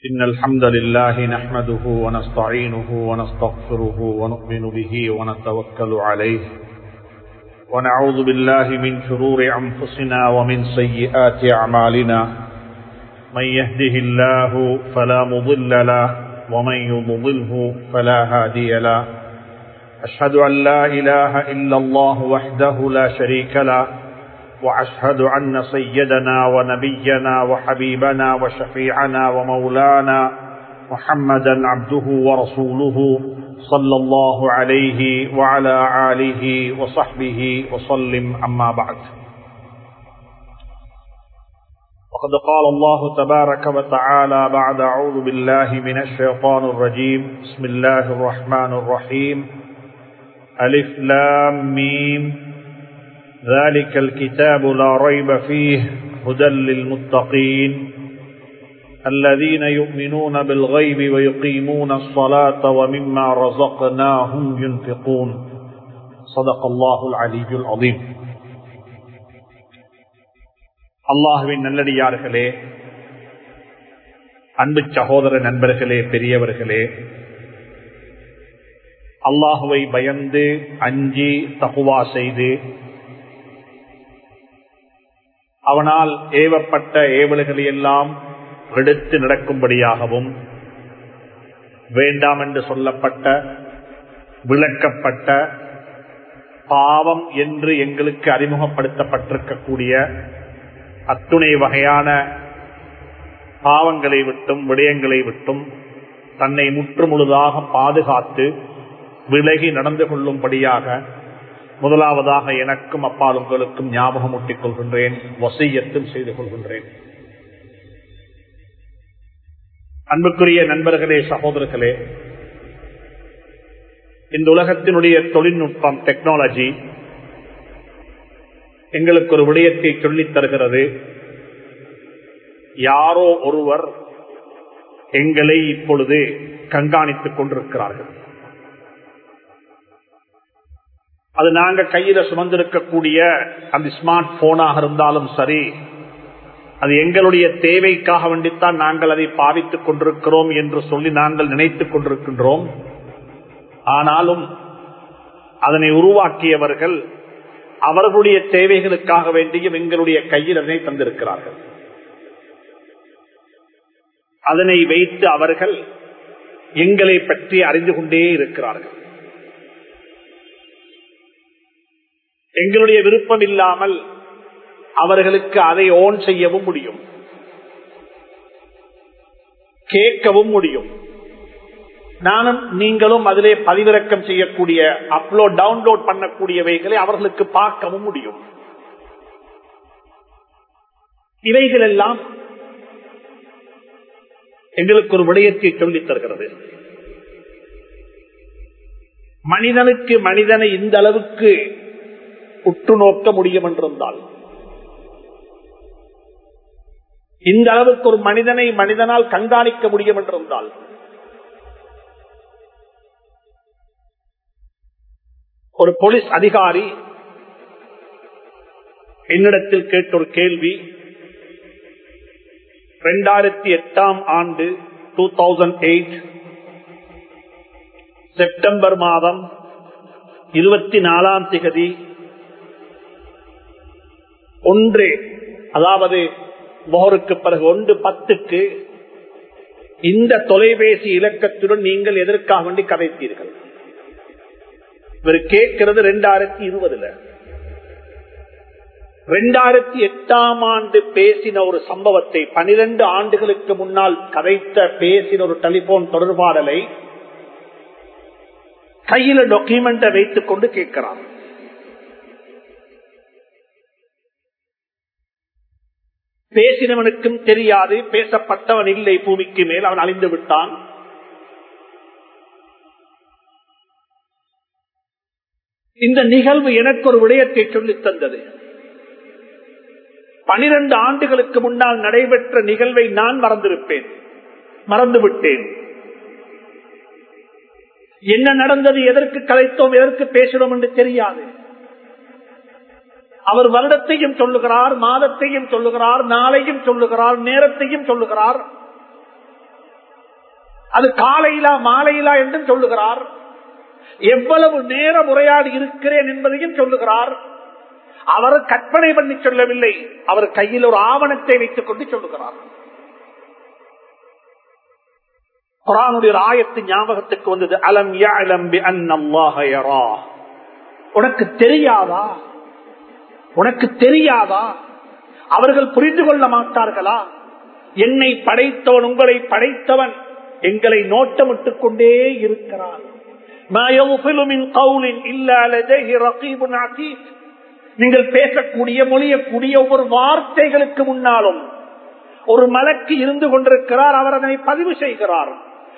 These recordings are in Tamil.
إن الحمد لله نحمده ونستعينه ونستغفره ونؤمن به ونتوكل عليه ونعوذ بالله من شرور أنفسنا ومن سيئات أعمالنا من يهده الله فلا مضل له ومن يضلله فلا هادي له أشهد أن لا إله إلا الله وحده لا شريك له وأشهد أن سيدنا ونبينا وحبيبنا وشفيعنا ومولانا محمدا عبده ورسوله صلى الله عليه وعلى آله وصحبه وسلم أما بعد وقد قال الله تبارك وتعالى بعد أعوذ بالله من الشيطان الرجيم بسم الله الرحمن الرحيم ألف لام ميم ذلك الكتاب لا ريب فيه هدى للمتقين الذين يؤمنون بالغيب ويقيمون الصلاة ومما رزقناهم ينفقون صدق الله العلي العظيم அல்லாஹுவின் நல்லடியார்களே அன்பு சகோதர நண்பர்களே பெரியவர்களே அல்லாஹுவை பயந்து அஞ்சி தகுவா செய்து அவனால் ஏவப்பட்ட ஏவல்களை எல்லாம் எடுத்து நடக்கும்படியாகவும் வேண்டாம் என்று சொல்லப்பட்ட விளக்கப்பட்ட பாவம் என்று எங்களுக்கு அறிமுகப்படுத்தப்பட்டிருக்கக்கூடிய அத்துணை வகையான பாவங்களை விட்டும் விடயங்களை விட்டும் தன்னை முற்றுமுழுதாக பாதுகாத்து விலகி நடந்து கொள்ளும்படியாக முதலாவதாக எனக்கும் அப்பால் உங்களுக்கும் ஞாபகம் ஊட்டிக் கொள்கின்றேன் வசையத்தும் செய்து கொள்கின்றேன் அன்புக்குரிய நண்பர்களே சகோதரர்களே இந்த உலகத்தினுடைய தொழில்நுட்பம் டெக்னாலஜி எங்களுக்கு ஒரு விடயத்தை சொல்லித் தருகிறது யாரோ ஒருவர் எங்களை இப்பொழுது கண்காணித்துக் கொண்டிருக்கிறார்கள் அது நாங்க கையில சுமந்திருக்கக்கூடிய அந்த ஸ்மார்ட் போனாக இருந்தாலும் சரி அது எங்களுடைய தேவைக்காக வேண்டித்தான் நாங்கள் அதை பாவித்துக் கொண்டிருக்கிறோம் என்று சொல்லி நாங்கள் நினைத்துக் கொண்டிருக்கின்றோம் ஆனாலும் அதனை உருவாக்கியவர்கள் அவர்களுடைய தேவைகளுக்காக வேண்டியும் எங்களுடைய கையில் அதனை தந்திருக்கிறார்கள் அதனை வைத்து அவர்கள் எங்களை பற்றி அறிந்து கொண்டே இருக்கிறார்கள் எங்களுடைய விருப்பம் இல்லாமல் அவர்களுக்கு அதை ஓன் செய்யவும் முடியும் கேட்கவும் முடியும் நானும் நீங்களும் அதிலே பதிவிறக்கம் செய்யக்கூடிய அப்லோட் டவுன்லோட் பண்ணக்கூடியவைகளை அவர்களுக்கு பார்க்கவும் முடியும் இவைகள் எல்லாம் எங்களுக்கு ஒரு விடயத்தை சொல்லித் தருகிறது மனிதனுக்கு மனிதனை இந்த அளவுக்கு உற்று நோக்க முடியும் என்றிருந்தால் இந்த அளவுக்கு ஒரு மனிதனை மனிதனால் கண்காணிக்க முடியும் என்றிருந்தால் ஒரு போலீஸ் அதிகாரி என்னிடத்தில் கேட்ட ஒரு கேள்வி இரண்டாயிரத்தி எட்டாம் ஆண்டு டூ தௌசண்ட் எயிட் செப்டம்பர் மாதம் இருபத்தி நாலாம் திகதி ஒன்று அதாவது மோருக்கு பிறகு ஒன்று பத்துக்கு இந்த தொலைபேசி இலக்கத்துடன் நீங்கள் எதற்காக வேண்டி கதைத்தீர்கள் இவர் கேட்கிறது ரெண்டாயிரத்தி இருபதுல ரெண்டாயிரத்தி எட்டாம் ஆண்டு பேசின ஒரு சம்பவத்தை பனிரெண்டு ஆண்டுகளுக்கு முன்னால் கதைத்த பேசின ஒரு டெலிபோன் தொடர்பாடலை கையில டாக்குமெண்ட வைத்துக் கொண்டு கேட்கிறான் பேசினவனுக்கும் தெரியாது பேசப்பட்டவன் இல்லை பூமிக்கு மேல் அவன் அழிந்து விட்டான் இந்த நிகழ்வு எனக்கு ஒரு விடயத்தை சொல்லித் தந்தது பனிரெண்டு ஆண்டுகளுக்கு முன்னால் நடைபெற்ற நிகழ்வை நான் மறந்திருப்பேன் மறந்துவிட்டேன் என்ன நடந்தது எதற்கு கலைத்தோம் எதற்கு பேசினோம் என்று தெரியாது அவர் வருடத்தையும் சொல்லுகிறார் மாதத்தையும் சொல்லுகிறார் நாளையும் சொல்லுகிறார் நேரத்தையும் சொல்லுகிறார் அது காலையிலா மாலையிலா என்றும் சொல்லுகிறார் எவ்வளவு நேரம் உரையாடி இருக்கிறேன் என்பதையும் சொல்லுகிறார் அவர் கற்பனை பண்ணி சொல்லவில்லை அவர் கையில் ஒரு ஆவணத்தை வைத்துக் கொண்டு சொல்லுகிறார் குரானுடைய ஆயத்து ஞாபகத்துக்கு வந்தது அலம் யஅலம் பிஅன்னல்லாஹ யரா உனக்கு தெரியாதா உனக்கு தெரியாதா அவர்கள் புரிந்து கொள்ள மாட்டார்களா என்னை படைத்தவன் உங்களை படைத்தவன் எங்களை நோட்டமிட்டுக் கொண்டே இருக்கிறான் நீங்கள் பேசக்கூடிய மொழியக்கூடிய ஒவ்வொரு வார்த்தைகளுக்கு முன்னாலும் ஒரு மலக்கு இருந்து கொண்டிருக்கிறார் அவர் அதனை பதிவு செய்கிறார்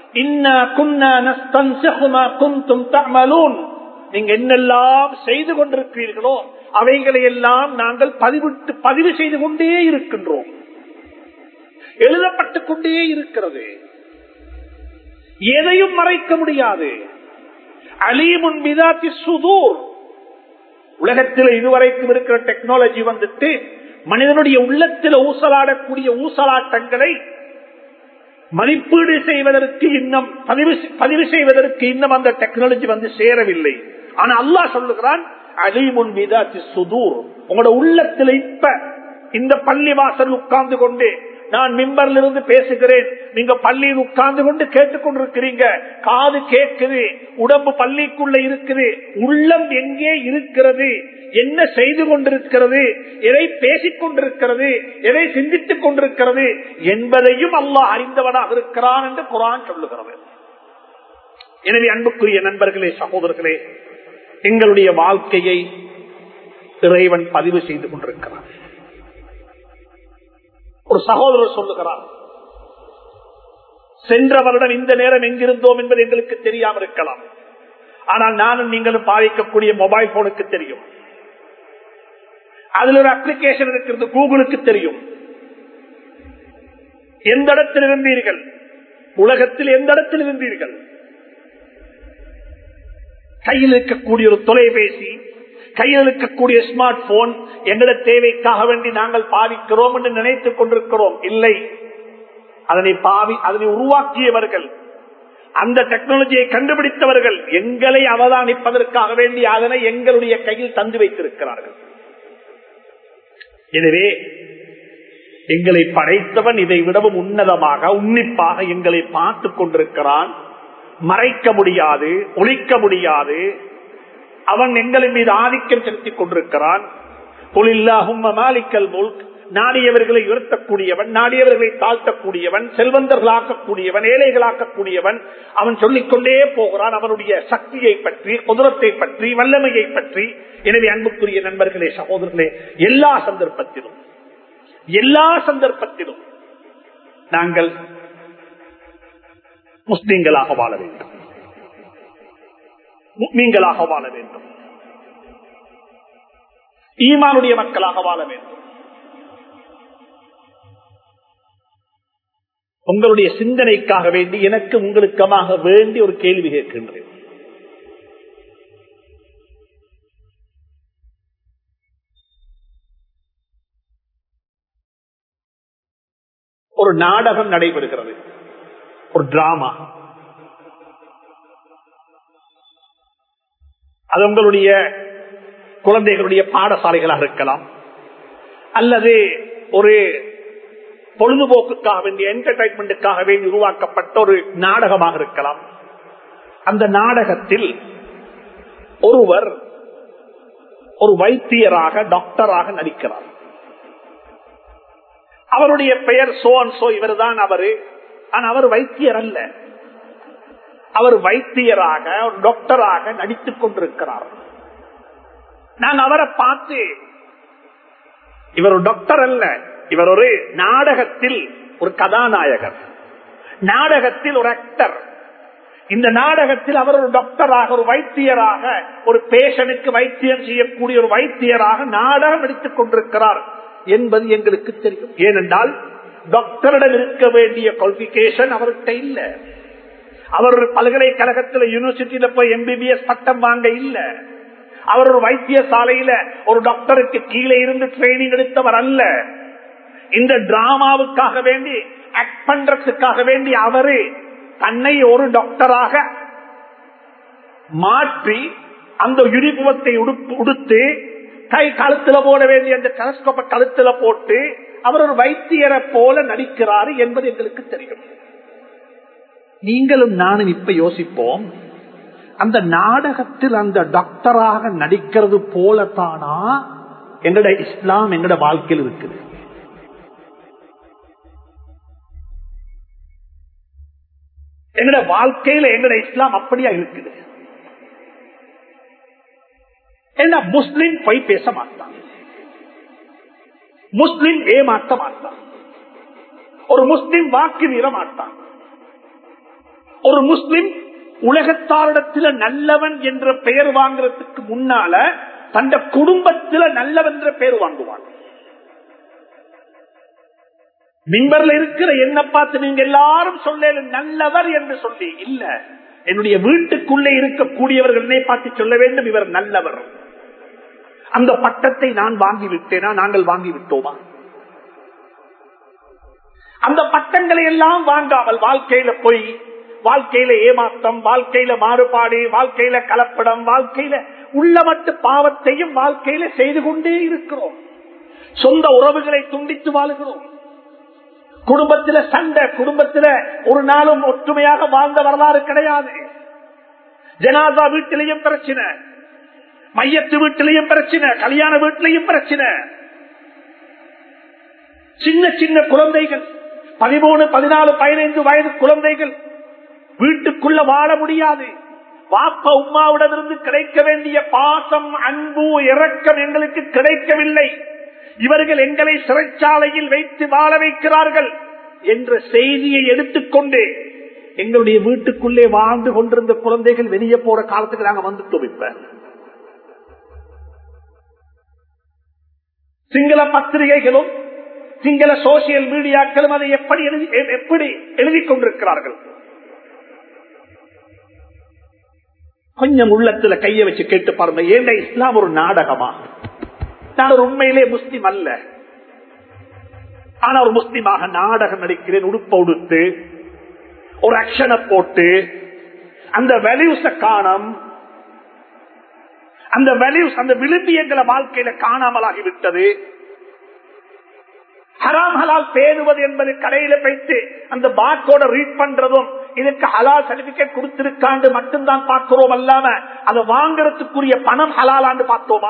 நீங்க என்னெல்லாம் செய்து கொண்டிருக்கிறீர்களோ அவைகளை எல்லாம் நாங்கள் பதிவிட்டு பதிவு செய்து கொண்டே இருக்கின்றோம் எழுதப்பட்டுக் கொண்டே இருக்கிறது எதையும் மறைக்க முடியாது அலீமுன் மிதாத்தி சுதூர் உலகத்தில் இதுவரைக்கும் இருக்கிற டெக்னாலஜி வந்துட்டு மனிதனுடைய உள்ளத்தில் ஊசலாடக்கூடிய ஊசலாட்டங்களை மதிப்பீடு செய்வதற்கு இன்னும் பதிவு பதிவு செய்வதற்கு இன்னும் அந்த டெக்னாலஜி வந்து சேரவில்லை ஆனா அல்லாஹ் சொல்லுகிறான் அலிமுன் மீதாத்தி சுதூர் உங்களோட உள்ளத்தில் இப்ப இந்த பள்ளி வாசல் உட்கார்ந்து கொண்டு நான் மிம்பர்ல இருந்து பேசுகிறேன் நீங்க பள்ளியில் உட்கார்ந்து கொண்டு கேட்டுக்கொண்டிருக்கிறீங்க காது கேட்குது உடம்பு பள்ளிக்குள்ள இருக்குது உள்ளம் எங்கே இருக்கிறது என்ன செய்து கொண்டிருக்கிறது எதை பேசிக் கொண்டிருக்கிறது எதை சிந்தித்துக் கொண்டிருக்கிறது என்பதையும் அல்லாஹ் அறிந்தவனாக இருக்கிறான் என்று குரான் சொல்லுகிறது எனவே அன்புக்குரிய நண்பர்களே சகோதரர்களே எங்களுடைய வாழ்க்கையை இறைவன் பதிவு செய்து கொண்டிருக்கிறான் ஒரு சகோதரர் சொல்லுகிறார் சென்ற வருடம் இந்த நேரம் எங்கிருந்தோம் என்பது எங்களுக்கு தெரியாமல் இருக்கலாம் ஆனால் நானும் நீங்களும் பாதிக்கக்கூடிய மொபைல் போனுக்கு தெரியும் அதுல ஒரு அப்ளிகேஷன் இருக்கிறது கூகுளுக்கு தெரியும் எந்த இடத்தில் இருந்தீர்கள் உலகத்தில் எந்த இடத்தில் இருந்தீர்கள் கையில் இருக்கக்கூடிய ஒரு தொலைபேசி கையில் இருக்கக்கூடிய ஸ்மார்ட் போன் எங்களோட தேவைக்காக வேண்டி நாங்கள் பாவிக்கிறோம் என்று நினைத்துக் கொண்டிருக்கிறோம் இல்லை அதனை பாவி அதனை உருவாக்கியவர்கள் அந்த டெக்னாலஜியை கண்டுபிடித்தவர்கள் எங்களை அவதானிப்பதற்காக வேண்டி அதனை எங்களுடைய கையில் தந்து வைத்திருக்கிறார்கள் எனவே எங்களை படைத்தவன் இதை விடவும் உன்னதமாக உன்னிப்பாக எங்களை பார்த்து கொண்டிருக்கிறான் மறைக்க முடியாது ஒழிக்க முடியாது அவன் எங்களின் மீது ஆதிக்கம் செலுத்திக் கொண்டிருக்கிறான் மாலிக்கல் முல்க் நாடியவர்களை உயர்த்தக்கூடியவன் நாடியவர்களை தாழ்த்தக்கூடியவன் செல்வந்தர்களாக்கக்கூடியவன் ஏழைகளாக்கக்கூடியவன் அவன் சொல்லிக்கொண்டே போகிறான் அவனுடைய சக்தியை பற்றி குதிரத்தை பற்றி வல்லமையை பற்றி எனவே அன்புக்குரிய நண்பர்களே சகோதரர்களே எல்லா சந்தர்ப்பத்திலும் எல்லா சந்தர்ப்பத்திலும் நாங்கள் முஸ்லிம்களாக வாழ வேண்டும் முக்மீன்களாக வாழ வேண்டும் ஈமானுடைய மக்களாக வாழ வேண்டும் உங்களுடைய சிந்தனைக்காக வேண்டி எனக்கு உங்களுக்கமாக வேண்டி ஒரு கேள்வி கேட்கின்றேன் ஒரு நாடகம் நடைபெறுகிறது ஒரு டிராமா அது உங்களுடைய குழந்தைகளுடைய பாடசாலைகளாக இருக்கலாம் அல்லது ஒரு பொழுதுபோக்குக்காக வேண்டிய என்டர்டைன்மெண்ட்டுக்காக வேண்டி உருவாக்கப்பட்ட ஒரு நாடகமாக இருக்கலாம் அந்த நாடகத்தில் ஒருவர் ஒரு வைத்தியராக டாக்டராக நடிக்கிறார் அவருடைய பெயர் சோ அண்ட் சோ இவர் தான் அவரு ஆனா அவர் வைத்தியர் அல்ல அவர் வைத்தியராக ஒரு டாக்டராக நடித்துக் கொண்டிருக்கிறார் நான் அவரை பார்த்து இவர் ஒரு டாக்டர் அல்ல இவர் ஒரு நாடகத்தில் ஒரு கதாநாயகர் நாடகத்தில் ஒரு ஆக்டர் இந்த நாடகத்தில் அவர் ஒரு டாக்டராக ஒரு வைத்தியராக ஒரு பேஷனுக்கு வைத்தியம் செய்யக்கூடிய ஒரு வைத்தியராக நாடகம் நடித்துக் கொண்டிருக்கிறார் என்பது எங்களுக்கு தெரியும் ஏனென்றால் டாக்டரிடம் இருக்க வேண்டிய குவாலிபிகேஷன் அவர்கிட்ட இல்ல அவர் ஒரு பல்கலைக்கழகத்தில் யூனிவர்சிட்டியில போய் எம்பிபிஎஸ் பட்டம் வாங்க இல்ல அவர் ஒரு வைத்தியசாலையில ஒரு டாக்டருக்கு கீழே இருந்து ட்ரைனிங் எடுத்தவர் அல்ல இந்த டிராமாவுக்காக வேண்டி ஆக்ட் பண்றதுக்காக வேண்டி அவரு தன்னை ஒரு டாக்டராக மாற்றி அந்த யூனிஃபார்த்தை உடுத்து கை கழுத்துல போட வேண்டிய அந்த டெலஸ்கோப்ப கழுத்துல போட்டு அவர் ஒரு வைத்தியரை போல நடிக்கிறார் என்பது எங்களுக்கு தெரியும் நீங்களும் நானும் இப்ப யோசிப்போம் அந்த நாடகத்தில் அந்த டாக்டராக நடிக்கிறது போலத்தானா எங்கட இஸ்லாம் எங்கட வாழ்க்கையில் இருக்குது எங்கட வாழ்க்கையில எங்கட இஸ்லாம் அப்படியா இருக்குது என்ன முஸ்லிம் போய் பேச மாட்டான் முஸ்லிம் ஏமாற்ற மாட்டான் ஒரு முஸ்லிம் வாக்கு மீற மாட்டான் ஒரு முஸ்லிம் உலகத்தாரிடத்தில் நல்லவன் என்ற பெயர் வாங்குறதுக்கு முன்னால தந்த குடும்பத்தில் நல்லவன் என்ற பெயர் வாங்குவான் மின்பர்ல இருக்கிற என்ன பார்த்து நீங்க எல்லாரும் சொல்ல நல்லவர் என்று சொல்லி இல்ல என்னுடைய வீட்டுக்குள்ளே இருக்கக்கூடியவர்கள் என்னை பார்த்து சொல்ல வேண்டும் இவர் நல்லவர் அந்த பட்டத்தை நான் வாங்கி விட்டேனா நாங்கள் வாங்கி விட்டோமா அந்த பட்டங்களை எல்லாம் வாங்காமல் வாழ்க்கையில போய் வாழ்க்கையில ஏமாற்றம் வாழ்க்கையில மாறுபாடு வாழ்க்கையில கலப்படம் வாழ்க்கையில உள்ளமட்டு பாவத்தையும் வாழ்க்கையில செய்து கொண்டே இருக்கிறோம் சொந்த உறவுகளை துண்டித்து வாழுகிறோம் குடும்பத்தில சண்டை குடும்பத்தில ஒரு நாளும் ஒற்றுமையாக வாழ்ந்த வரலாறு கிடையாது ஜனாதா வீட்டிலையும் பிரச்சனை மையத்து வீட்டிலையும் பிரச்சனை கல்யாண வீட்டிலையும் பிரச்சனை சின்ன சின்ன குழந்தைகள் பதிமூணு பதினாலு பதினைந்து வயது குழந்தைகள் வீட்டுக்குள்ள வாழ முடியாது வாப்ப உமாவிடமிருந்து கிடைக்க வேண்டிய பாசம் அன்பு இரக்கம் எங்களுக்கு கிடைக்கவில்லை இவர்கள் எங்களை சிறைச்சாலையில் வைத்து வாழ வைக்கிறார்கள் என்ற செய்தியை எடுத்துக்கொண்டு எங்களுடைய வீட்டுக்குள்ளே வாழ்ந்து கொண்டிருந்த குழந்தைகள் வெளியே போற காலத்துக்கு நாங்க வந்துட்டோம் இப்ப சிங்கள பத்திரிகைகளும் சிங்கள சோசியல் மீடியாக்களும் அதை எப்படி எழுதி எப்படி எழுதி கொண்டிருக்கிறார்கள் கொஞ்சம் உள்ளத்துல கைய வச்சு கேட்டு பாருங்க ஏண்ட இஸ்லாம் ஒரு நாடகமா நான் ஒரு உண்மையிலே முஸ்லிம் அல்ல ஆனா ஒரு முஸ்லிமாக நாடகம் நடிக்கிறேன் உடுப்ப உடுத்து ஒரு அக்ஷனை போட்டு அந்த வேல்யூஸ காணம் அந்த வேல்யூஸ் அந்த விழுந்தியங்களை வாழ்க்கையில காணாமலாகிவிட்டது ஹராம் ஹலால் பேணுவது என்பது கடையில வைத்து அந்த பாக்கோட ரீட் பண்றதும் இதுக்கு ஹலால் சர்டிபிகேட் கொடுத்திருக்காண்டு மட்டும்தான் பார்க்கிறோம் அல்லாம அதை வாங்கறதுக்குரிய பணம் ஹலாலாண்டு பார்த்தோமா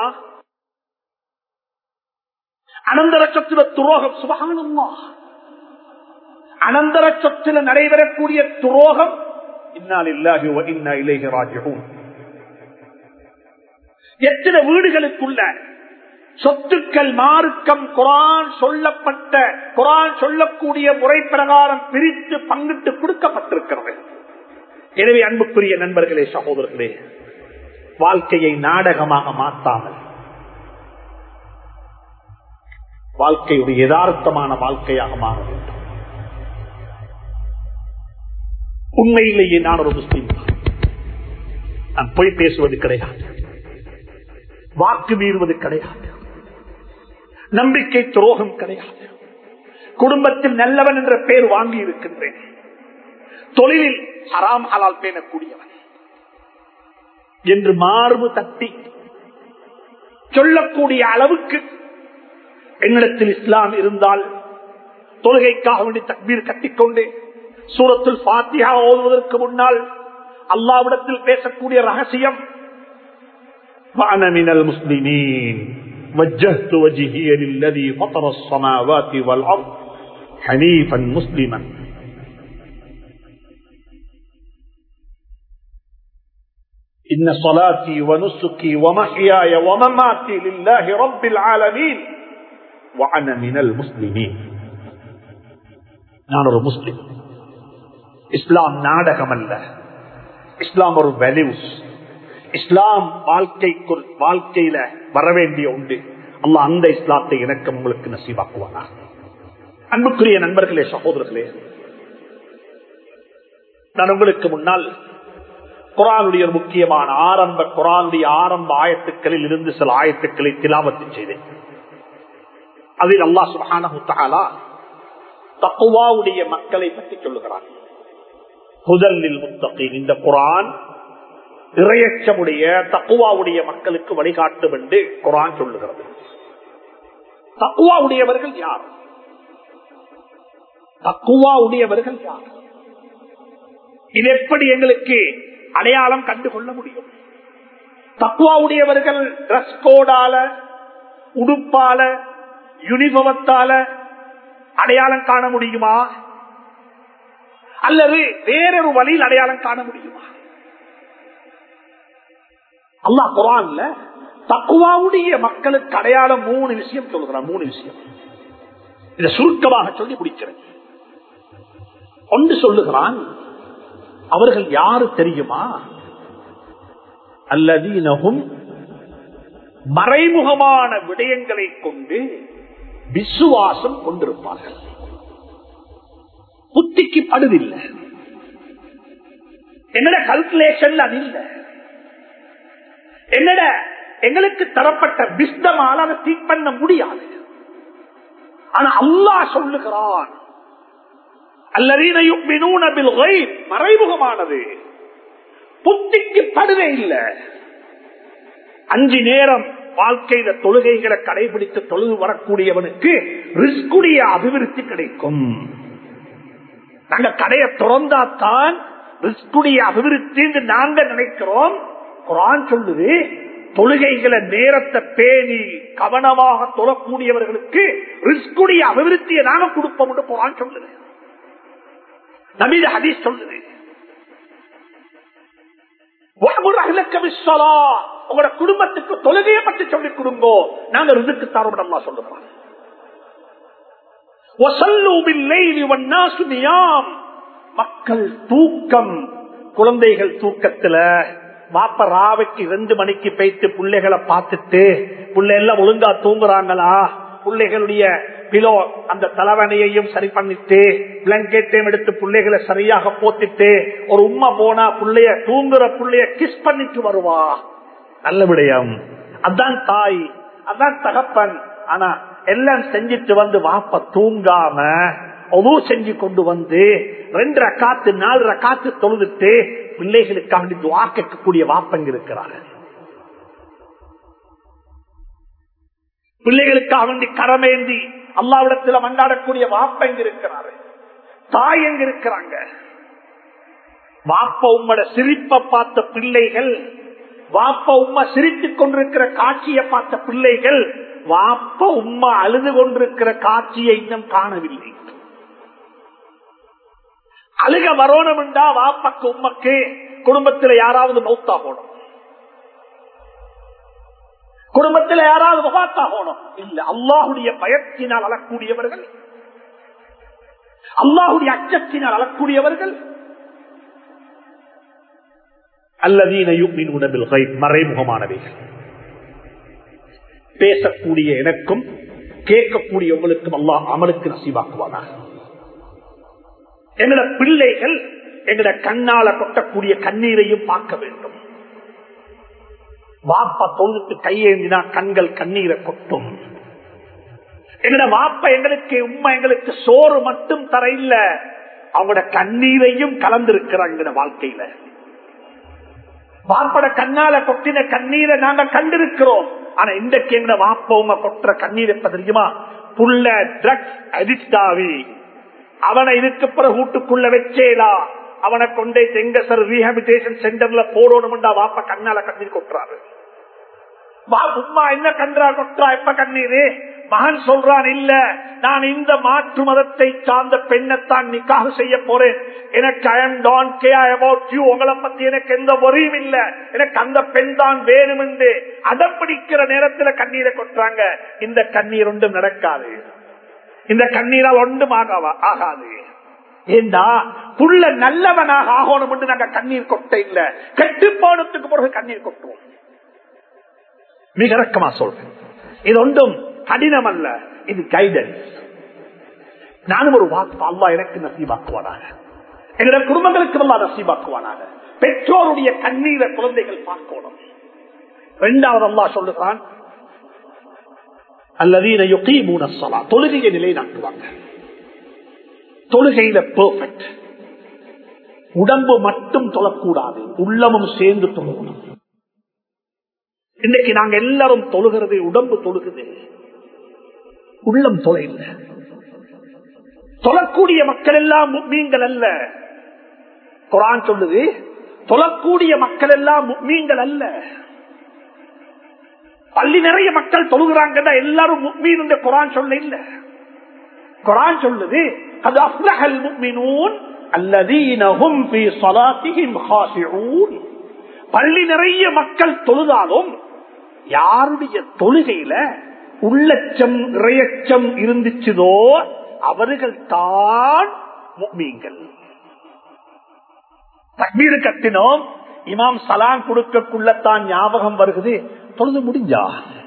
அனந்தர சொத்துல துரோகம் சுபகானம்மா அனந்தர சொத்துல நடைபெறக்கூடிய துரோகம் இன்னால் இல்லாஹி இன்னா இலேஹி ராஜிஹூன் எத்தனை வீடுகளுக்குள்ள சொத்துக்கள் மார்க்கம் குரான் சொல்லப்பட்ட குரான் சொல்லக்கூடிய முறை பிரகாரம் பிரித்து பங்கிட்டு கொடுக்கப்பட்டிருக்கிறது எனவே அன்புக்குரிய நண்பர்களே சகோதரர்களே வாழ்க்கையை நாடகமாக மாற்றாமல் வாழ்க்கை ஒரு யதார்த்தமான வாழ்க்கையாக மாற வேண்டும் உண்மையிலேயே நான் ஒரு முஸ்லீம் நான் பொய் பேசுவது கிடையாது வாக்கு மீறுவது கிடையாது நம்பிக்கை துரோகம் கிடையாது குடும்பத்தில் நல்லவன் என்ற பெயர் வாங்கி இருக்கின்றேன் தொழிலில் ஹராம் ஹலால் பேணக்கூடியவன் என்று மார்பு தட்டி சொல்லக்கூடிய அளவுக்கு என்னிடத்தில் இஸ்லாம் இருந்தால் தொழுகைக்காக வேண்டி தக்பீர் கட்டிக்கொண்டு சூரத்தில் பாத்தியா ஓதுவதற்கு முன்னால் அல்லாவிடத்தில் பேசக்கூடிய ரகசியம் وأنا من المسلمين وجهت وجهي للذي فطر السماوات والأرض حنيفا مسلما إن صلاتي ونسكي ومحياي ومماتي لله رب العالمين وأنا من المسلمين நான் ஒரு முஸ்லிம் இஸ்லாம் நாடகம் அல்ல இஸ்லாம் ஒரு வேல்யூஸ் இஸ்லாம் வாழ்க்கைக்குள் வாழ்க்கையில வரவேண்டிய உண்டு அல்ல அந்த இஸ்லாத்தை எனக்கு உங்களுக்கு நசீவாக்குவானா அன்புக்குரிய நண்பர்களே சகோதரர்களே நான் உங்களுக்கு முன்னால் குரானுடைய ஒரு முக்கியமான ஆரம்ப குரானுடைய ஆரம்ப ஆயத்துக்களில் இருந்து சில ஆயத்துக்களை திலாவத்து செய்தேன் அதில் அல்லா சுபானு தகுவாவுடைய மக்களை பற்றி சொல்லுகிறார் முதலில் முத்தகீன் இந்த குரான் இறையச்சமுடைய தக்குவாவுடைய மக்களுக்கு வழிகாட்டும் என்று குரான் சொல்லுகிறது தக்குவாவுடையவர்கள் யார் தக்குவாவுடையவர்கள் யார் இது எப்படி எங்களுக்கு அடையாளம் கண்டுகொள்ள முடியும் தக்குவாவுடையவர்கள் டிரஸ் கோடால உடுப்பால யூனிபவத்தால அடையாளம் காண முடியுமா அல்லது வேறொரு வழியில் அடையாளம் காண முடியுமா அல்லாஹ் குரான்ல தக்குவாவுடைய மக்களுக்கு அடையாளம் மூணு விஷயம் சொல்லுகிறான் மூணு விஷயம் இதை சுருக்கமாக சொல்லி முடிக்கிறேன் ஒன்று சொல்லுகிறான் அவர்கள் யாரு தெரியுமா அல்லதீனகும் மறைமுகமான விடயங்களை கொண்டு விசுவாசம் கொண்டிருப்பார்கள் புத்திக்கு படுதில்லை என்னோட கல்குலேஷன் அது இல்லை என்னோட எங்களுக்கு தரப்பட்ட விஸ்தமால் அதை தீக் பண்ண முடியாது ஆனா அல்லாஹ் சொல்லுகிறான் அல்லதீனையும் மறைமுகமானது புத்திக்கு படுவே இல்லை அஞ்சு நேரம் வாழ்க்கையில தொழுகைகளை கடைபிடித்து தொழுது வரக்கூடியவனுக்கு ரிஸ்குடைய அபிவிருத்தி கிடைக்கும் நாங்க கடையை திறந்தாத்தான் ரிஸ்குடைய அபிவிருத்தி என்று நாங்க நினைக்கிறோம் குரான் சொல்லுது தொழுகைகளை நேரத்தை பேணி கவனமாக தொழக்கூடியவர்களுக்கு ரிஸ்குடைய அபிவிருத்தியை நாங்க கொடுப்போம் என்று குரான் சொல்லுது நபீத ஹதீஸ் சொல்லுது உங்களோட குடும்பத்துக்கு தொழுகையை பற்றி சொல்லிக் கொடுங்கோ நாங்க ரிதுக்கு தரோம் சொல்லுறோம் மக்கள் தூக்கம் குழந்தைகள் தூக்கத்துல வாப்ப ராவைக்கு ரெண்டு மணிக்கு போயிட்டு பிள்ளைகளை பார்த்துட்டு பிள்ளை எல்லாம் ஒழுங்கா தூங்குறாங்களா பிள்ளைகளுடைய பிலோ அந்த தலைவனையையும் சரி பண்ணிட்டு பிளாங்கெட்டையும் எடுத்து பிள்ளைகளை சரியாக போத்திட்டு ஒரு உண்மை போனா பிள்ளைய தூங்குற பிள்ளைய கிஸ் பண்ணிட்டு வருவா நல்ல விடயம் அதான் தாய் அதான் தகப்பன் ஆனா எல்லாம் செஞ்சிட்டு வந்து வாப்ப தூங்காம ஒது செஞ்சு கொண்டு வந்து ரெண்டு ரக்காத்து நாலு ரக்காத்து தொழுதுட்டு பிள்ளைகளுக்காக துவா கேட்கக்கூடிய வாப்பங்க இருக்கிறார்கள் பிள்ளைகளுக்காக வேண்டி கரமேந்தி அல்லாவிடத்துல மண்டாடக்கூடிய வாப்ப எங்க இருக்கிறாரு தாய் எங்க இருக்கிறாங்க வாப்ப உம்மட சிரிப்ப பார்த்த பிள்ளைகள் வாப்ப உம்மா சிரித்துக் கொண்டிருக்கிற காட்சியை பார்த்த பிள்ளைகள் வாப்ப உம்மா அழுது கொண்டிருக்கிற காட்சியை இன்னும் காணவில்லை அழுக வரணும்டா வாப்பக்கு உம்மக்கு குடும்பத்தில் யாராவது மௌத்தா போடும் குடும்பத்தில் யாராவது முகாத்தா போனோம் இல்ல அல்லாஹுடைய பயத்தினால் அழக்கூடியவர்கள் அல்லாஹுடைய அச்சத்தினால் அழக்கூடியவர்கள் அல்லதீனையும் உடம்பில் மறைமுகமானவைகள் பேசக்கூடிய எனக்கும் கேட்கக்கூடிய உங்களுக்கும் அல்லாஹ் அமலுக்கு நசீவாக்குவானாக எங்களோட பிள்ளைகள் எங்களோட கண்ணால கொட்டக்கூடிய கண்ணீரையும் பார்க்க வேண்டும் வாப்பா தொழுத்து கையேந்தினா கண்கள் கண்ணீரை கொட்டும் எங்கட வாப்பா எங்களுக்கு உண்மை எங்களுக்கு சோறு மட்டும் தர இல்ல அவங்களோட கண்ணீரையும் கலந்திருக்கிறாங்க வாழ்க்கையில வாப்பட கண்ணால கொட்டின கண்ணீரை நாங்க கண்டிருக்கிறோம் ஆனா இன்றைக்கு எங்க வாப்பவங்க கொட்டுற கண்ணீர் எப்ப தெரியுமா புள்ள ட்ரக்ஸ் அடிக்ட் ஆகி அவனை இதுக்கு பிறகு வீட்டுக்குள்ள வச்சேலா அவனை கொண்டே செங்கசர் ரீஹபிலிட்டேஷன் சென்டர்ல போடணும்டா வாப்ப கண்ணால கண்ணீர் கொட்டுறாரு உமா என்ன கன்றா கொற்றா எப்ப கண்ணீரு மகன் சொல்றான் இல்ல நான் இந்த மாற்று மதத்தை சார்ந்த பெண்ணைத்தான் நிக்காக செய்ய போறேன் எனக்கு I am don't care about you உங்களை பத்தி எனக்கு எந்த வரியும் இல்ல எனக்கு அந்த பெண் தான் வேணும் என்று அடப்பிடிக்கிற நேரத்துல கண்ணீரை கொட்டுறாங்க இந்த கண்ணீர் ஒன்றும் நடக்காது இந்த கண்ணீரால் ஒன்றும் ஆகாது ஏண்டா புள்ள நல்லவனாக ஆகணும் என்று நாங்க கண்ணீர் கொட்ட இல்ல கெட்டு போனதுக்கு பிறகு கண்ணீர் கொட்டுவோம் மிக இறக்கமா சொல்றேன் இது ஒன்றும் கடினம் அல்ல இது கைடன்ஸ் நானும் ஒரு வாக்கு அல்லா எனக்கு நசீபாக்குவானாக எங்களுடைய குடும்பங்களுக்கு அல்லா நசீபாக்குவானாக பெற்றோருடைய கண்ணீரை குழந்தைகள் பார்க்கணும் இரண்டாவது அல்லா சொல்லுகிறான் அல்லதீன யுகீமூன ஸலா தொழுகையை நிலைநாட்டுவாங்க தொழுகையில பெர்ஃபெக்ட் உடம்பு மட்டும் தொழக்கூடாது உள்ளமும் சேர்ந்து தொழுகணும் இன்னைக்கு நாங்க எல்லாரும் தொழுகிறது உடம்பு தொழுகுது உள்ளம் தொலை இல்லை தொழக்கூடிய மக்கள் எல்லாம் மீன்கள் அல்ல குரான் சொல்லுது தொழக்கூடிய மக்கள் எல்லாம் மீன்கள் அல்ல பள்ளி நிறைய மக்கள் தொழுகிறாங்கன்னா எல்லாரும் மீன் இந்த குரான் சொல்ல இல்ல குரான் சொல்லுது அது அப்லஹல் முக்மினூன் அல்லதீனஹும் ஃபீ ஸலாத்திஹிம் ஹாஷிஊன் பள்ளி நிறைய மக்கள் தொழுதாலும் யாருடைய தொழுகையில உள்ளச்சம் இறையச்சம் இருந்துச்சுதோ அவர்கள் தான் முக்மீன்கள் தக்மீர் கட்டினோம் இமாம் சலான் கொடுக்கக்குள்ளத்தான் ஞாபகம் வருகிறது தொழுது முடிஞ்சா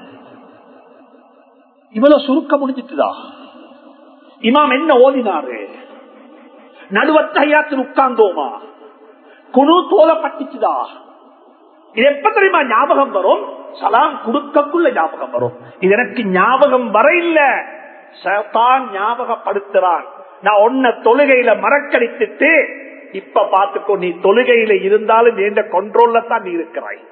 இவ்வளவு சுருக்க முடிஞ்சிட்டுதா இமாம் என்ன ஓதினாரு நடுவத்தையாத்தில் உட்கார்ந்தோமா குழு தோலப்பட்டுச்சுதா இது எப்ப தெரியுமா ஞாபகம் வரும் சலாம் கொடுக்கக்குள்ள ஞாபகம் வரும் இது எனக்கு ஞாபகம் வர இல்ல சத்தான் ஞாபகப்படுத்துறான் நான் ஒன்ன தொழுகையில மறக்கடித்துட்டு இப்ப பாத்துக்கோ நீ தொழுகையில இருந்தாலும் எந்த கொண்ட்ரோல்ல தான் நீ இருக்கிறாய்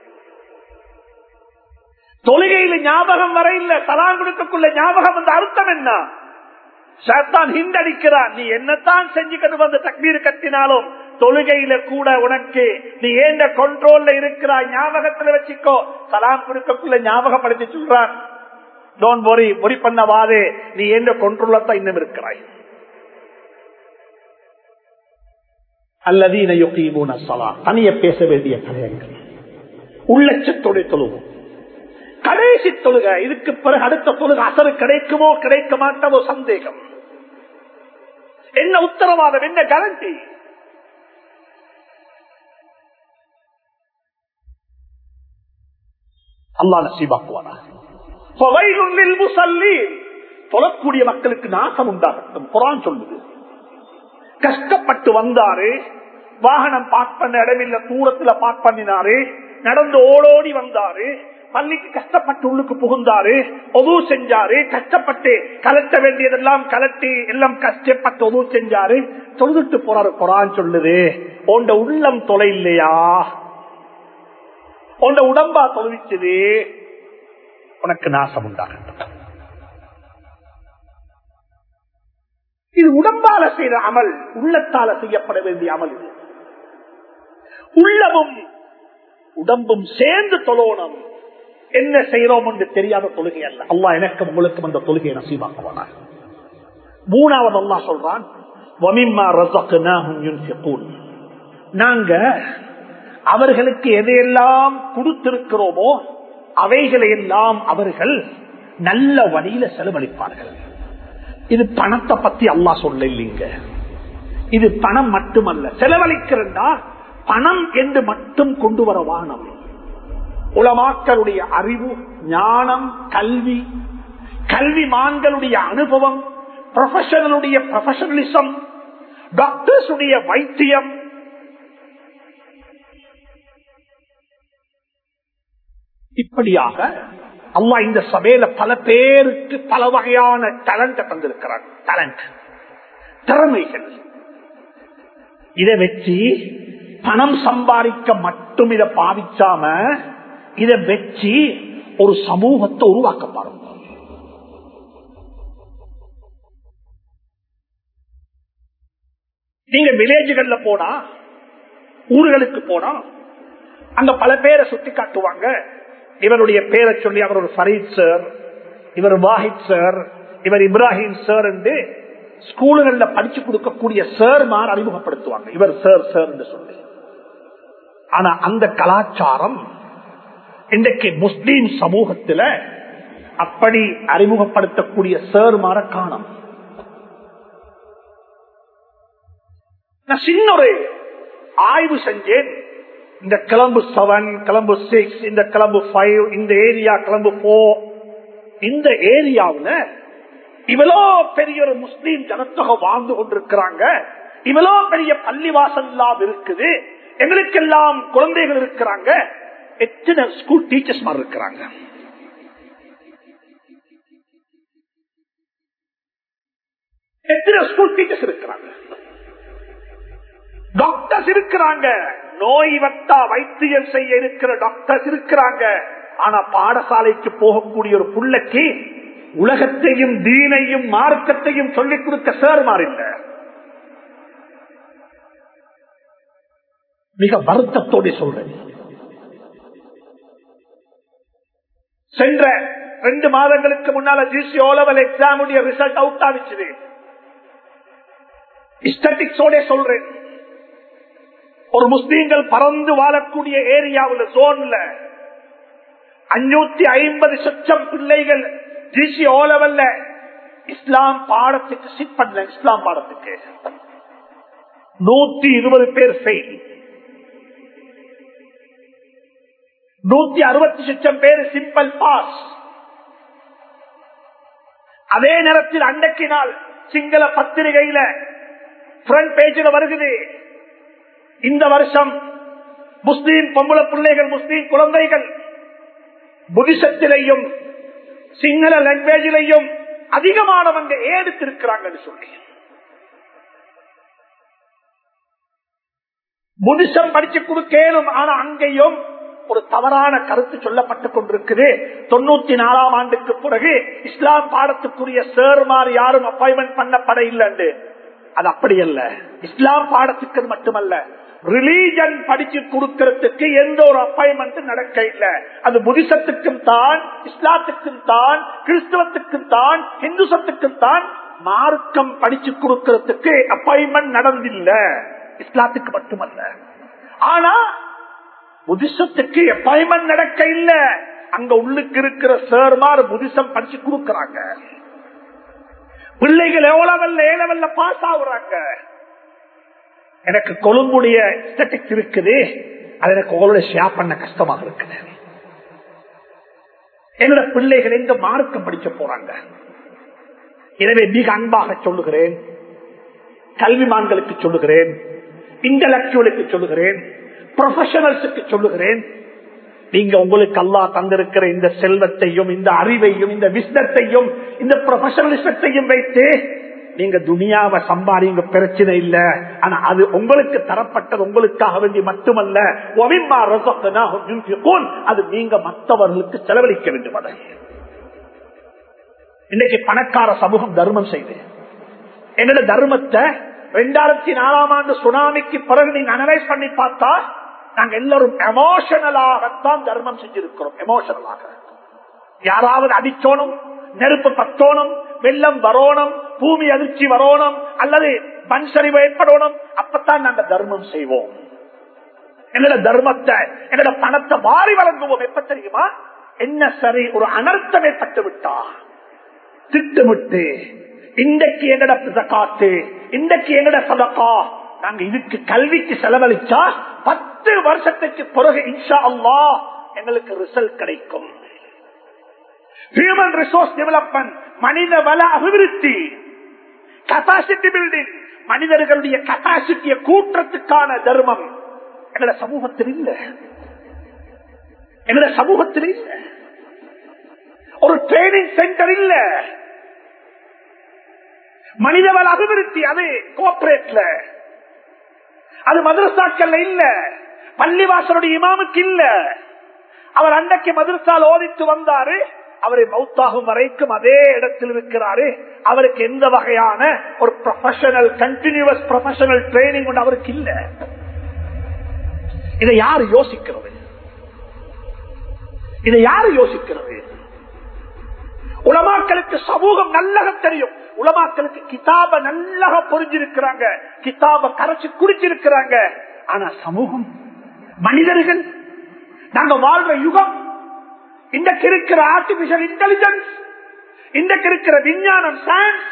தொழுகையில ஞாபகம் வர இல்ல சலாம் கொடுக்கக்குள்ள ஞாபகம் வந்த அர்த்தம் என்ன சத்தான் ஹிண்டடிக்கிறான் நீ என்னத்தான் செஞ்சுக்கிட்டு வந்து தக்மீர் கட்டினாலும் தொழுகையில கூட உனக்கு நீ ஏண்ட கொண்ட்ரோல்ல இருக்கிறாய் ஞாபகத்துல வச்சுக்கோ சலாம் கொடுக்கக்குள்ள ஞாபகப்படுத்தி சொல்றான் டோன்ட் பொறி பொறி பண்ணவாதே நீ ஏண்ட கொண்ட்ரோல்ல தான் இன்னும் இருக்கிறாய் அல்லது தனிய பேச வேண்டிய கலையங்கள் உள்ளச்சத்தோட தொழுவோம் கடைசி தொழுக இதுக்கு பிறகு அடுத்த தொழுக அசரு கிடைக்குமோ கிடைக்க மாட்டவோ சந்தேகம் என்ன உத்தரவாதம் என்ன கேரண்டி அல்லா நசீபாக்குவானா தொழக்கூடிய மக்களுக்கு நாசம் உண்டாகட்டும் குரான் சொல்லுது கஷ்டப்பட்டு வந்தாரு வாகனம் பார்க் பண்ண இடமில்ல தூரத்துல பார்க் பண்ணினாரு நடந்து ஓடோடி வந்தாரு பள்ளிக்கு கஷ்டப்பட்டு உள்ளுக்கு புகுந்தாரு ஒது செஞ்சாரு கஷ்டப்பட்டு கலட்ட வேண்டியதெல்லாம் கலட்டி எல்லாம் கஷ்டப்பட்டு ஒது செஞ்சாரு தொழுதுட்டு போறாரு குரான் சொல்லுது உண்ட உள்ளம் தொலை இல்லையா உண்ட உடம்பா தொழுவிச்சது உனக்கு நாசம் உண்டாகட்டும் இது உடம்பால செய்த அமல் உள்ளத்தால செய்யப்பட வேண்டிய அமல் இது உள்ளமும் உடம்பும் சேர்ந்து தொழணும் என்ன செய்யறோம் என்று தெரியாத தொழுகை அல்ல அல்லா எனக்கு உங்களுக்கு அந்த தொழுகையை நசீபாக்குவானார் மூணாவது அல்லா சொல்றான் நாங்க அவர்களுக்கு எதையெல்லாம் கொடுத்திருக்கிறோமோ அவைகளை எல்லாம் அவர்கள் நல்ல வழியில செலவழிப்பார்கள் இது பணத்தை பத்தி அல்லா சொல்ல இல்லைங்க இது பணம் மட்டுமல்ல செலவழிக்கிறதா பணம் என்று மட்டும் கொண்டு வர வானம் உலமாக்களுடைய அறிவு ஞானம் கல்வி கல்விமான்களுடைய அனுபவம் ப்ரொஃபஷனலுடைய ப்ரொஃபஷனலிசம் டாக்டர்ஸ் உடைய வைத்தியம் இப்படியாக அல்லா இந்த சபையில பல பேருக்கு பல வகையான டேலண்ட் தந்திருக்கிறார் டேலண்ட் திறமைகள் இதை வச்சு பணம் சம்பாதிக்க மட்டும் இதை பாவிச்சாம இதை வச்சு ஒரு சமூகத்தை உருவாக்க பாருங்க நீங்க வில்லேஜுகள்ல போனா ஊர்களுக்கு போனா அங்க பல பேரை சுட்டி காட்டுவாங்க இவருடைய பேரை சொல்லி அவர் ஒரு ஃபரீத் சார் இவர் வாஹித் சார் இவர் இப்ராஹிம் சார் என்று ஸ்கூலுகள்ல படிச்சு கொடுக்கக்கூடிய சார் மார் அறிமுகப்படுத்துவாங்க இவர் சார் சார் என்று சொல்லி ஆனா அந்த கலாச்சாரம் இன்றைக்கு முஸ்லீம் சமூகத்துல அப்படி அறிமுகப்படுத்தக்கூடிய சார் மாற காணும் நான் சின்ன ஒரு ஆய்வு செஞ்சேன் இந்த கிளம்பு செவன் கிளம்பு சிக்ஸ் இந்த கிளம்பு ஃபைவ் இந்த ஏரியா கிளம்பு போர் இந்த ஏரியாவுல இவ்வளோ பெரிய ஒரு முஸ்லீம் ஜனத்தொகை வாழ்ந்து கொண்டிருக்கிறாங்க இவ்வளோ பெரிய பள்ளிவாசல் எல்லாம் இருக்குது எங்களுக்கெல்லாம் குழந்தைகள் இருக்கிறாங்க எத்தனை ஸ்கூல் டீச்சர்ஸ் மாதிரி இருக்கிறாங்க எத்தனை ஸ்கூல் டீச்சர்ஸ் இருக்கிறாங்க டாக்டர் டாக்டர்ஸ் இருக்கிறாங்க நோய் வட்டா வைத்தியம் செய்ய இருக்கிற டாக்டர்ஸ் இருக்கிறாங்க ஆனா பாடசாலைக்கு போகக்கூடிய ஒரு புள்ளைக்கு உலகத்தையும் தீனையும் மார்க்கத்தையும் சொல்லிக் கொடுக்க சேர்மார் இல்ல மிக வருத்தத்தோடு சொல்றேன் சென்ற ரெண்டு மாதங்களுக்கு முன்னால GC O level exam result out ஆகிச்சுது ஸ்டட்டிக்ஸோட சொல்றேன் ஒரு முஸ்லீம்கள் பறந்து வாழக்கூடிய ஏரியாவில் ஜோன்ல அஞ்சூத்தி ஐம்பது சொச்சம் பிள்ளைகள் ஜிசி ஓலவல்ல இஸ்லாம் பாடத்துக்கு சிட் பண்ணல இஸ்லாம் பாடத்துக்கு நூத்தி இருபது பேர் ஃபெயில் நூத்தி அறுபத்தி லட்சம் பேர் சிம்பிள் பாஸ் அதே நேரத்தில் அன்றைக்கு நாள் சிங்கள பத்திரிகையில பிரண்ட் பேஜில் வருகிறது இந்த வருஷம் முஸ்லீம் பொம்பளை பிள்ளைகள் முஸ்லீம் குழந்தைகள் புதிசத்திலையும் சிங்கள லாங்குவேஜிலையும் அதிகமானவங்க ஏடுத்திருக்கிறாங்கன்னு சொல்லி புதிசம் படிச்சு கொடுக்கணும் ஆனா அங்கேயும் ஒரு தவறான கருத்து சொல்லப்பட்டுக் கொண்டிருக்குது தொண்ணூத்தி நாலாம் ஆண்டுக்கு பிறகு இஸ்லாம் பாடத்துக்குரிய சேர்மார் யாரும் அப்பாயின்மெண்ட் பண்ணப்பட இல்லைன்னு அது அப்படி அல்ல இஸ்லாம் பாடத்துக்கு மட்டுமல்ல ரிலீஜன் படிச்சு கொடுக்கறதுக்கு எந்த ஒரு அப்பாயின்மெண்ட் நடக்க இல்லை அது புதிசத்துக்கும் தான் இஸ்லாத்துக்கும் தான் கிறிஸ்தவத்துக்கும் தான் இந்துசத்துக்கும் தான் மார்க்கம் படிச்சு கொடுக்கறதுக்கு அப்பாயின்மெண்ட் நடந்தில்ல இஸ்லாத்துக்கு மட்டுமல்ல ஆனா புதிசத்துக்கு அப்பாயின்மெண்ட் நடக்க இல்ல அங்க உள்ளுக்கு இருக்கிற சேர்மார் புதிசம் படிச்சு கொடுக்கறாங்க பிள்ளைகள் எவ்வளவு ஏழவல்ல பாஸ் ஆகுறாங்க எனக்கு கொழும்புடைய ஸ்டட்டிக்ஸ் இருக்குது அது எனக்கு உங்களோட ஷேர் பண்ண கஷ்டமாக இருக்குது என்னோட பிள்ளைகள் எங்க மார்க்கம் படிக்க போறாங்க எனவே மிக அன்பாக சொல்லுகிறேன் கல்விமான்களுக்கு சொல்லுகிறேன் இன்டலக்சுவலுக்கு சொல்லுகிறேன் ப்ரொஃபஷனல்ஸுக்கு சொல்லுகிறேன் நீங்க உங்களுக்கு அல்லா தந்திருக்கிற இந்த செல்வத்தையும் இந்த அறிவையும் இந்த விஸ்தத்தையும் இந்த ப்ரொஃபஷனலிசத்தையும் வைத்து நீங்க துனியாவை சம்பாதிங்க பிரச்சனை இல்ல ஆனா அது உங்களுக்கு தரப்பட்டது உங்களுக்காக வேண்டி மட்டுமல்ல அது நீங்க மற்றவர்களுக்கு செலவழிக்க வேண்டும் அதை இன்னைக்கு பணக்கார சமூகம் தர்மம் செய்து என்னோட தர்மத்தை ரெண்டாயிரத்தி நாலாம் ஆண்டு சுனாமிக்கு பிறகு நீங்க அனலைஸ் பண்ணி பார்த்தா நாங்க எல்லாரும் எமோஷனலாகத்தான் தர்மம் செஞ்சிருக்கிறோம் எமோஷனலாக யாராவது அடிச்சோனும் நெருப்பு பத்தோணும் வெள்ளம் வரோணும் பூமி அதிர்ச்சி வரோணும் அல்லது மண் சரிவு ஏற்படணும் அப்பத்தான் நாங்க தர்மம் செய்வோம் என்னோட தர்மத்தை என்னோட பணத்தை மாறி வழங்குவோம் எப்ப தெரியுமா என்ன சரி ஒரு அனர்த்தம் ஏற்பட்டு விட்டா திட்டமிட்டு இன்றைக்கு எங்கட காத்து இன்றைக்கு எங்கட சதக்கா நாங்க இதுக்கு கல்விக்கு செலவழிச்சா பத்து வருஷத்துக்கு பிறகு இன்ஷா அல்லா எங்களுக்கு ரிசல்ட் கிடைக்கும் ஹியூமன் ரிசோர்ஸ் டெவலப்மெண்ட் மனித வள அபிவிருத்தி கெப்பாசிட்டி பில்டிங் மனிதர்களுடைய கெப்பாசிட்டியை கூற்றத்துக்கான தர்மம் எங்களோட சமூகத்தில் இல்ல எங்களோட சமூகத்தில் இல்ல ஒரு ட்ரைனிங் சென்டர் இல்ல மனிதவள அபிவிருத்தி அது கோஆபரேட்ல அது மதரசாக்கள்ல இல்ல பள்ளிவாசலுடைய இமாமுக்கு இல்ல அவர் அன்றைக்கு மதரசால் ஓதித்து வந்தாரு அவரை மௌத்தாகும் வரைக்கும் அதே இடத்தில் இருக்கிறாரு அவருக்கு எந்த வகையான ஒரு ப்ரொஃபஷனல் கண்டினியூஸ் ப்ரொஃபஷனல் ட்ரைனிங் ஒன்று அவருக்கு இல்ல இதை யாரு யோசிக்கிறது இதை யாரு யோசிக்கிறது உலமாக்களுக்கு சமூகம் நல்லக தெரியும் உலமாக்களுக்கு கிதாப நல்லக புரிஞ்சிருக்கிறாங்க கிதாப கரைச்சு குடிச்சிருக்கிறாங்க ஆனா சமூகம் மனிதர்கள் நாங்க வாழ்ற யுகம் இன்றைக்கு இருக்கிற ஆர்டிபிஷியல் இன்டெலிஜென்ஸ் இன்றைக்கு இருக்கிற விஞ்ஞானம் சயின்ஸ்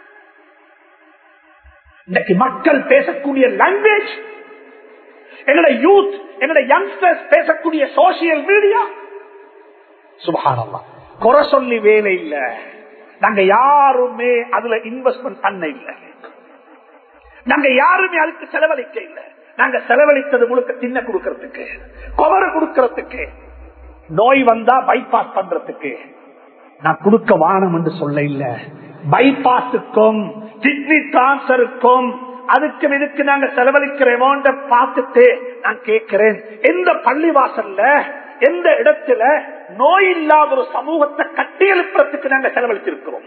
இன்றைக்கு மக்கள் பேசக்கூடிய லாங்குவேஜ் எங்களுடைய யூத் எங்களுடைய யங்ஸ்டர்ஸ் பேசக்கூடிய சோசியல் மீடியா சுபகானல்லாம் குறை சொல்லி வேலை இல்ல நாங்க யாருமே அதுல இன்வெஸ்ட்மெண்ட் பண்ண இல்லை நாங்க யாருமே அதுக்கு செலவழிக்க இல்லை நாங்க செலவழித்தது முழுக்க தின்ன கொடுக்கறதுக்கு குமர கொடுக்கறதுக்கு நோய் வந்தா பைபாஸ் பண்றதுக்கு நான் கொடுக்க வானம் என்று சொல்ல இல்ல பைபாஸுக்கும் கிட்னி டிரான்ஸ்பருக்கும் அதுக்கு இதுக்கு நாங்க செலவழிக்கிற அமௌண்ட பார்த்துட்டு நான் கேட்கிறேன் எந்த பள்ளி வாசல்ல எந்த இடத்துல நோய் இல்லாத ஒரு சமூகத்தை கட்டியெழுப்புறதுக்கு நாங்க செலவழிச்சிருக்கிறோம்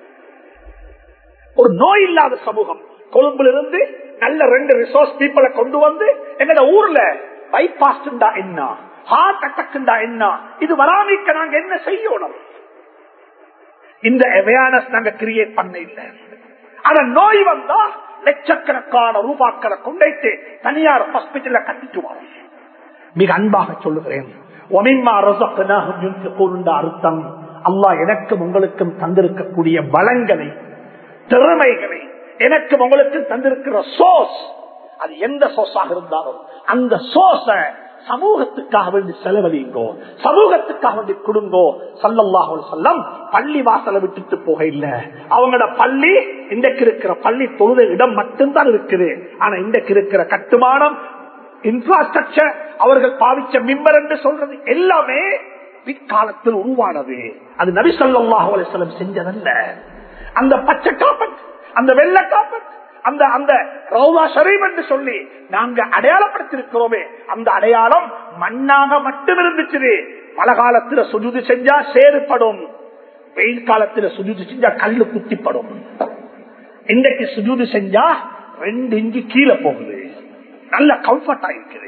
ஒரு நோய் இல்லாத சமூகம் கொழும்புல இருந்து நல்ல ரெண்டு ரிசோர்ஸ் பீப்புளை கொண்டு வந்து எங்கட ஊர்ல பைபாஸ் என்ன ஹார்ட் அட்டாக் என்ன இது வராமிக்க நாங்க என்ன செய்யணும் இந்த அவேர்னஸ் நாங்க கிரியேட் பண்ண இல்லை ஆனா நோய் வந்தா லட்சக்கணக்கான ரூபாக்களை கொண்டைத்து தனியார் ஹாஸ்பிட்டல கட்டிட்டு வரோம் மிக அன்பாக சொல்லுகிறேன் ஒமின்மா ரசக்கனாகும் யுன்ஃபிகூன் அர்த்தம் அல்லாஹ் எனக்கும் உங்களுக்கும் தந்திருக்கக்கூடிய வளங்களை திறமைகளை எனக்கும் உங்களுக்கும் தந்திருக்கிற சோர்ஸ் அது எந்த சோர்ஸாக இருந்தாலும் அந்த சோர்ஸ சமூகத்துக்காக வேண்டி செலவழிங்கோ சமூகத்துக்காக வேண்டி கொடுங்கோ சல்லல்லாஹு செல்லம் பள்ளி வாசலை விட்டுட்டு போக இல்ல அவங்களோட பள்ளி இன்றைக்கு இருக்கிற பள்ளி தொழுத இடம் மட்டும்தான் இருக்குது ஆனா இன்றைக்கு இருக்கிற கட்டுமானம் இன்ஃபிராஸ்ட்ரக்சர் அவர்கள் பாவிச்ச மிம்பர் என்று சொல்றது எல்லாமே பிற்காலத்தில் உருவானது அது நபி சொல்லாஹு அலிஸ்லம் செஞ்சதல்ல அந்த பச்சை காப்பட் அந்த வெள்ளை காப்பட் அந்த அந்த ரவுதா ஷரீப் என்று சொல்லி நாங்க அடையாளப்படுத்திருக்கிறோமே அந்த அடையாளம் மண்ணாக மட்டும் இருந்துச்சு பல காலத்துல சுஜுதி செஞ்சா சேறுபடும் வெயில் காலத்துல சுஜுதி செஞ்சா கல்லு குத்திப்படும் இன்றைக்கு சுஜூது செஞ்சா ரெண்டு இஞ்சி கீழே போகுது நல்ல கம்ஃபர்ட் ஆயிருக்குது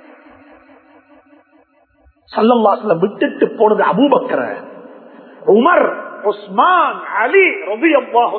சல்லல்லாஸ்ல விட்டுட்டு போனது அபூபக்கர உமர் உஸ்மான் அலி ரபி அல்லாஹு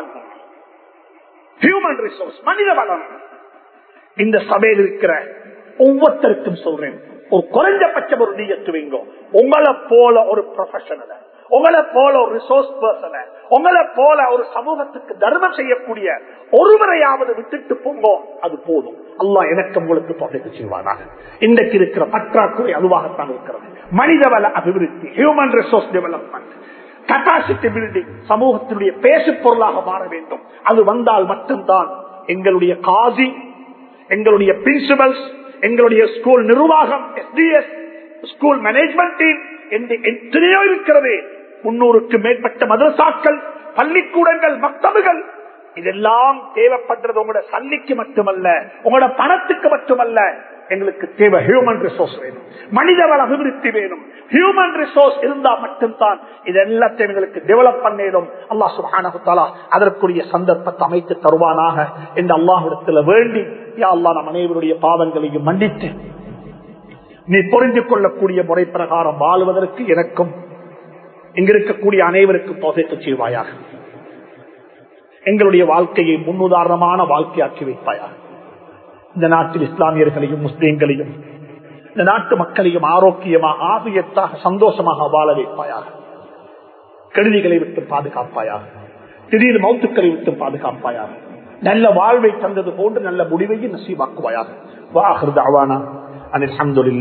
ஹியூமன் ரிசோர்ஸ் மனித வளம் இந்த சபையில் இருக்கிற ஒவ்வொருத்தருக்கும் சொல்றேன் ஒரு குறைஞ்சபட்சம் ஒரு நீயத்து வைங்க உங்களை போல ஒரு ப்ரொஃபஷனல உங்களை போல ஒரு ரிசோர்ஸ் பர்சன உங்களை போல ஒரு சமூகத்துக்கு தர்மம் செய்யக்கூடிய ஒருவரையாவது விட்டுட்டு போங்கோ அது போதும் அல்லா எனக்கு உங்களுக்கு தொகைக்கு செய்வானாக இன்றைக்கு இருக்கிற பற்றாக்குறை அதுவாகத்தான் இருக்கிறது மனிதவள அபிவிருத்தி human resource development capacity building சமூகத்தினுடைய பேசு பொருளாக மாற வேண்டும் அது வந்தால் மட்டும்தான் எங்களுடைய காசி எங்களுடைய பிரின்சிபல்ஸ் எங்களுடைய ஸ்கூல் நிர்வாகம் எஸ்டிஎஸ் ஸ்கூல் மேனேஜ்மெண்ட் டீம் என்று எத்தனையோ இருக்கிறது முன்னூறுக்கு மேற்பட்ட மதரசாக்கள் பள்ளிக்கூடங்கள் மக்தபுகள் இதெல்லாம் தேவைப்படுறது உங்களோட சல்லிக்கு மட்டுமல்ல உங்களோட பணத்துக்கு மட்டுமல்ல எங்களுக்கு தேவை ஹியூமன் ரிசோர்ஸ் வேணும் மனிதவள அபிவிருத்தி வேணும் ஹியூமன் ரிசோர்ஸ் இருந்தா மட்டும்தான் இது எல்லாத்தையும் எங்களுக்கு டெவலப் பண்ணிடும் அல்லா சுபானா அதற்குரிய சந்தர்ப்பத்தை அமைத்து தருவானாக என்று அல்லாஹிடத்துல வேண்டி யா அல்லா நம் அனைவருடைய பாவங்களையும் மன்னித்து நீ புரிந்து கொள்ளக்கூடிய முறை பிரகாரம் வாழ்வதற்கு எனக்கும் இங்கிருக்கக்கூடிய அனைவருக்கும் தொகைக்கு செய்வாயாக எங்களுடைய வாழ்க்கையை முன்னுதாரணமான வாழ்க்கையாக்கி வைப்பாயாக இந்த நாட்டில் இஸ்லாமியர்களையும் முஸ்லீம்களையும் இந்த நாட்டு மக்களையும் ஆரோக்கியமாக ஆபியத்தாக சந்தோஷமாக வாழ வைப்பாயாக கெடுதிகளை விட்டு பாதுகாப்பாயாக திடீர் மௌத்துக்களை விட்டு பாதுகாப்பாயாக நல்ல வாழ்வை தந்தது போன்று நல்ல முடிவையும் நசீவாக்குவாயாக வாஹர் தாவானா அனில்